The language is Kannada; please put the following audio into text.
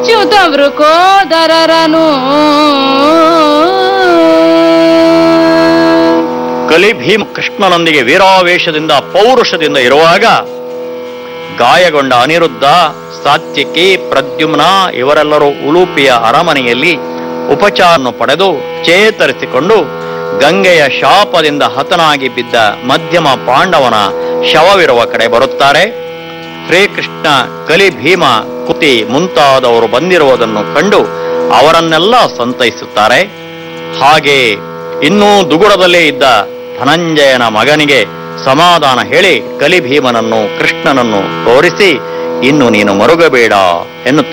ಅಚ್ಯುತ ವೃಕೋದರರನು ಕಲಿ ಭೀಮ ಕೃಷ್ಣನೊಂದಿಗೆ ವೀರಾವೇಶದಿಂದ ಪೌರುಷದಿಂದ ಇರುವಾಗ ಗಾಯಗೊಂಡ ಅನಿರುದ್ಧ ಸಾತ್ಯಕಿ ಪ್ರದ್ಯುಮ್ನ ಇವರೆಲ್ಲರೂ ಉಲೂಪಿಯ ಅರಮನೆಯಲ್ಲಿ ಉಪಚಾರವನ್ನು ಪಡೆದು ಚೇತರಿಸಿಕೊಂಡು ಗಂಗೆಯ ಶಾಪದಿಂದ ಹತನಾಗಿ ಬಿದ್ದ ಮಧ್ಯಮ ಪಾಂಡವನ ಶವವಿರುವ ಕಡೆ ಬರುತ್ತಾರೆ ಶ್ರೀಕೃಷ್ಣ ಕಲಿ ಭೀಮ ಕುತಿ ಮುಂತಾದವರು ಬಂದಿರುವುದನ್ನು ಕಂಡು ಅವರನ್ನೆಲ್ಲ ಸಂತೈಸುತ್ತಾರೆ ಹಾಗೆ ಇನ್ನೂ ದುಗುಡದಲ್ಲೇ ಇದ್ದ ಧನಂಜಯನ ಮಗನಿಗೆ ಸಮಾಧಾನ ಹೇಳಿ ಕಲಿಭೀಮನನ್ನು ಕೃಷ್ಣನನ್ನು ತೋರಿಸಿ ಇನ್ನು ನೀನು ಮರುಗಬೇಡ ಎನ್ನುತ್ತಾರೆ